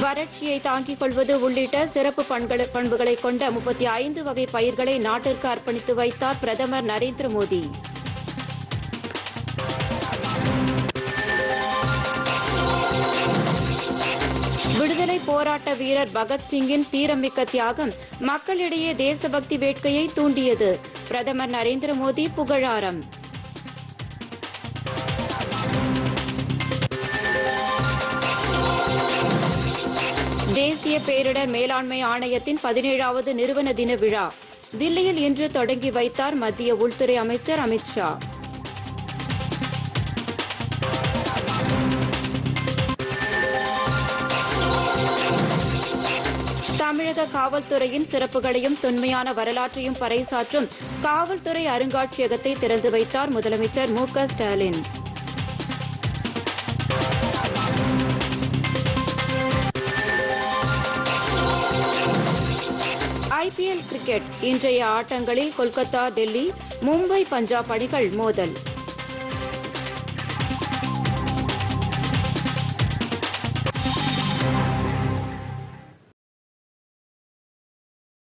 வறட்சியை தாங்கிக் கொள்வது உள்ளிட்ட சிறப்பு பண்கள- பண்புகளை கொண்ட முப்பத்தி ஐந்து வகை பயிர்களை நாட்டிற்கு அர்ப்பணித்து வைத்தார் பிரதமர் நரேந்திர மோடி விடுதலை போராட்ட வீரர் பகத்சிங்கின் தீரமிக்க தியாகம் மக்களிடையே தேசபக்தி வேட்கையை தூண்டியது பிரதமர் நரேந்திர மோடி புகழாரம் தேசிய பேரிடர் மேலாண்மை ஆணையத்தின் பதினேழாவது நிறுவன தின விழா தில்லியில் இன்று தொடங்கி வைத்தார் மத்திய உள்துறை அமைச்சர் அமித் ஷா தமிழக காவல்துறையின் சிறப்புகளையும் தொன்மையான வரலாற்றையும் பறைசாற்றும் காவல்துறை அருங்காட்சியகத்தை திறந்து வைத்தார் முதலமைச்சர் மு க ஸ்டாலின் ஐபிஎல் கிரிக்கெட் இன்றைய ஆட்டங்களில் கொல்கத்தா டெல்லி மும்பை பஞ்சாப் அணிகள் மோதல்